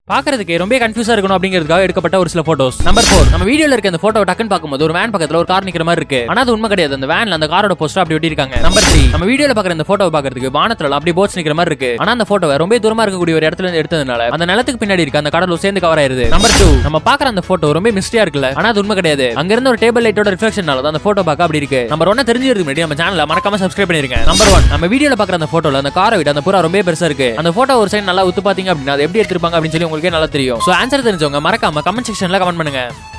பாக்குறதுக்கு ரொம்ப கன்ஃபியூஸா இருக்கணும் அப்படிங்கிறதுக்காக எடுக்கப்பட்ட ஒரு சில போட்டோஸ் நம்பர் ஃபோர் நம்ம வீடியோல இருக்க இந்த போட்டோ டக்குன்னு பார்க்கும்போது ஒரு வேன் பக்கத்துல ஒரு கார் நிக்கிற மாதிரி இருக்கு ஆனா அது உண்மை கிடையாது அந்த வேன்ல அந்த காரோட போஸ்டர் அப்படி ஒட்டிருக்காங்க நம்பர் த்ரீ நம்ம வீடியோல பாக்குற இந்த போட்டோ பாக்குறதுக்கு வானத்துல அப்படியே போட்ஸ் நிக்கிற மாதிரி இருக்கு ஆனா அந்த போட்டோவை ரொம்ப தூரமா இருக்கக்கூடிய ஒரு இடத்துல இருந்து எடுத்ததுனால அந்த நிலத்துக்கு பின்னாடி இருக்க அந்த கடலும் சேர்ந்து கவர் ஆயிருது நம்பர் டூ நம்ம பாக்குற அந்த போட்டோ ரொம்ப மிஸ்டியா இருக்குல்ல ஆனா அது உண்மை கிடையாது அங்க இருந்த ஒரு டேபிள் லைட்டோட ரிஃப்ளெக்ஷனால தான் அந்த போட்டோ பார்க்க அப்படி இருக்கு நம்பர் ஒன்னு தெரிஞ்சிருக்கு முன்னாடி நம்ம சேனலை மறக்காம சப்ஸ்கிரைப் பண்ணிருங்க நம்பர் ஒன் நம்ம வீடியோல பாக்குற அந்த போட்டோல அந்த காரை விட அந்த புறா ரொம்ப பெருசா இருக்கு அந்த போட்டோ ஒரு சைடு நல்லா உத்து பாத்தீங்க அப்படின்னா அது எப்படி எடுத்திருப்பாங்க அப்படின்னு சொல்லி உங்களுக்கே நல்லா தெரியும் சோ ஆன்சர் தெரிஞ்சவங்க மறக்காம கமெண்ட் செக்ஷன்ல கமெண்ட் பண்ணுங்க